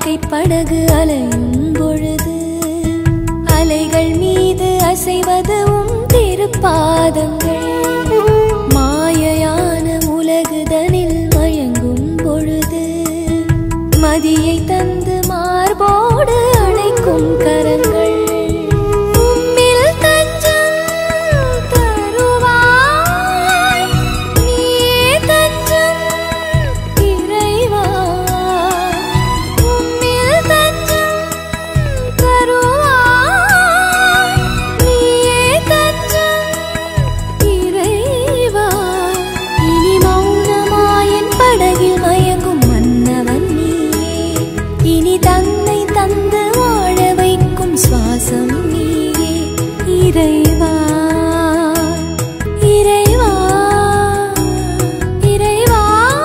வாழ்க்கை படகு அலையும் பொழுது அலைகள் மீது அசைவது உம் திருப்பாதங்கள் மாயையான உலகுதனில் மயங்கும் பொழுது மதியை தந்து மார்போடு அணைக்கும் கரங்கள் உம்மில் தஞ்சம் தருவாய் நீயே தஞ்சம் இறைவா உம்மில் தஞ்சம் தருவாய் நீயே தஞ்சம் இறைவா இனி மௌனமாயன் படகில் மயங்கும் மன்னவன் நீயே இனி தன்னை தந்து வாழ வைக்கும் சுவாசம் நீயே இறைவா இறைவா இறைவா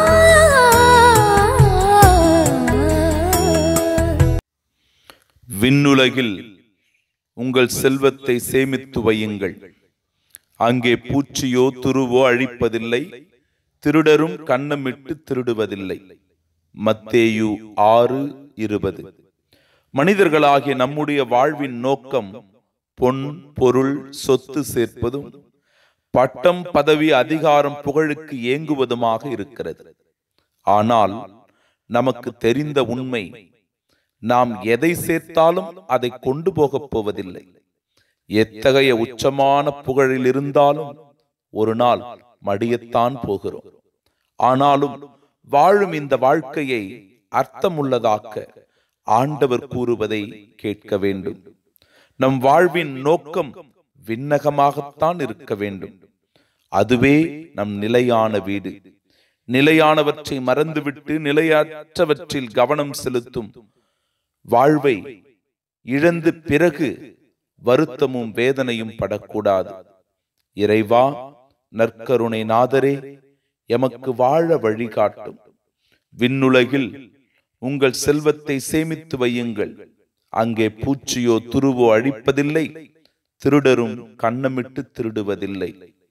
விண்ணுலகில் உங்கள் செல்வத்தை சேமித்து வையுங்கள் அங்கே பூச்சியோ துருவோ அழிப்பதில்லை திருடரும் கண்ணமிட்டு திருடுவதில்லை மத்தேயு ஆறு இருபது மனிதர்களாகிய நம்முடைய வாழ்வின் நோக்கம் பொன் பொருள் சொத்து சேர்ப்பதும் பட்டம் பதவி அதிகாரம் புகழுக்கு ஏங்குவதுமாக இருக்கிறது ஆனால் நமக்கு தெரிந்த உண்மை நாம் எதை சேர்த்தாலும் அதை கொண்டு போகப் போவதில்லை எத்தகைய உச்சமான புகழில் இருந்தாலும் ஒரு நாள் மடியத்தான் போகிறோம் ஆனாலும் வாழும் இந்த வாழ்க்கையை அர்த்தமுள்ளதாக்க ஆண்டவர் கூறுவதை கேட்க வேண்டும் நம் வாழ்வின் நோக்கம் விண்ணகமாகத்தான் இருக்க வேண்டும் அதுவே நம் நிலையான வீடு நிலையானவற்றை மறந்துவிட்டு நிலையற்றவற்றில் கவனம் செலுத்தும் வாழ்வை இழந்து பிறகு வருத்தமும் வேதனையும் படக்கூடாது இறைவா நற்கருணை நாதரே எமக்கு வாழ வழிகாட்டும் விண்ணுலகில் உங்கள் செல்வத்தை சேமித்து வையுங்கள் அங்கே பூச்சியோ துருவோ அழிப்பதில்லை திருடரும் கண்ணமிட்டு திருடுவதில்லை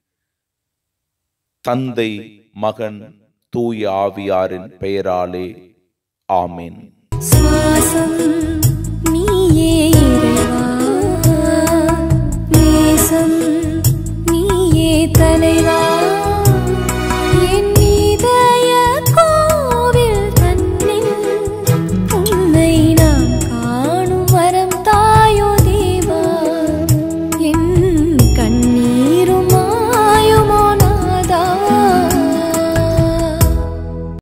தந்தை மகன் தூய ஆவியாரின் பெயராலே ஆமேன் சுவாசம் நீயே இறைவா நேசம் நீயே தலைவா